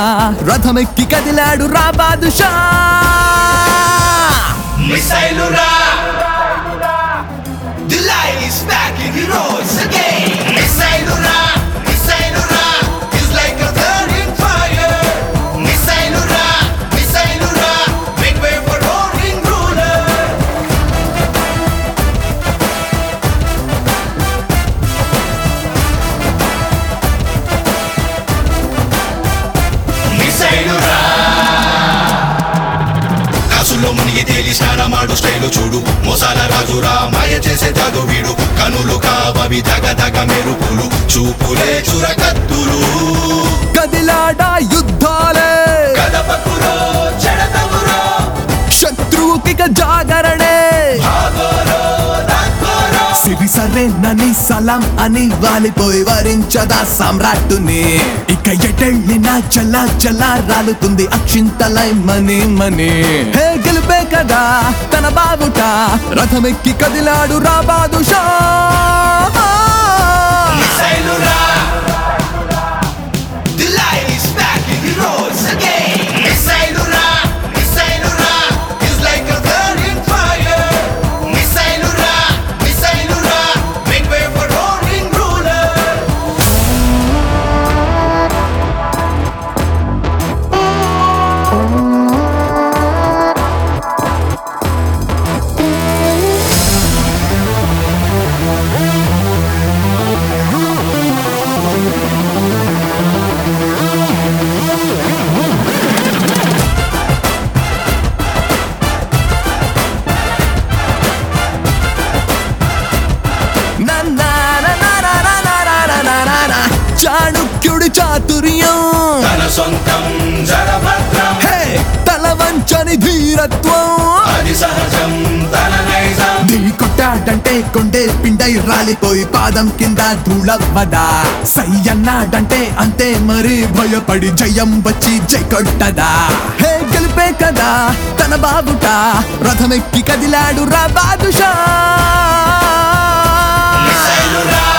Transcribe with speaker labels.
Speaker 1: రథమెక్కి కదిలాడు రా badusha
Speaker 2: మిసైలురా The light is back in the roads again. మిసైలురా మిసైలురా is like a burning fire. మిసైలురా మిసైలురా make way for roaring ruler. మిసైలురా కాసులో మునిగి తేలి స్నానమాడు style చూడు మోసాల రాజురా మాయ చేసే జాదు వీడు కనులు కావవి దగ దగ మెరుపులు చూపులే చురకత్తులు
Speaker 1: కదిలాడా యుద్ధాలే
Speaker 2: కదపకురో చెడతవురో
Speaker 1: శత్రువుకిక జాగరణే
Speaker 2: భాగోరో దాక్కోరో
Speaker 1: సిరి సరేనని సలాం అని వాలిపోయి వరించదా సామ్రాట్టుని ఇక ఎటెళ్ళినా చల్లా చల్లా రాలుతుంది అక్షింతలై మని మని హే గెలిపే కదా తన బాబుట రథమెక్కి కదిలాడు రా badusha
Speaker 2: మిసైలురా The light is back in the roads again. మిసైలురా మిసైలురా is like a burning fire. మిసైలురా మిసైలురా make way for roaring ruler.
Speaker 1: నా నా నా నా నా నా నా నా నా నా నా నా. చాణుక్యుడి చాతుర్యం
Speaker 2: తన సొంతం జరభద్రం
Speaker 1: హే తల వంచని ధీరత్వం
Speaker 2: అది సహజం తన నైజం
Speaker 1: ఢీ కొట్టాడంటే కొండే పిండై రాలిపోయి పాదం కింద ధూళవ్వదా సై అన్నాడంటే అంతే మరి భయపడి జయం వచ్చి జై కొట్టదా హే గెలిపే కదా తన బాబుట రథమెక్కి కదిలాడు రా బాదుషా
Speaker 2: మిసైలురా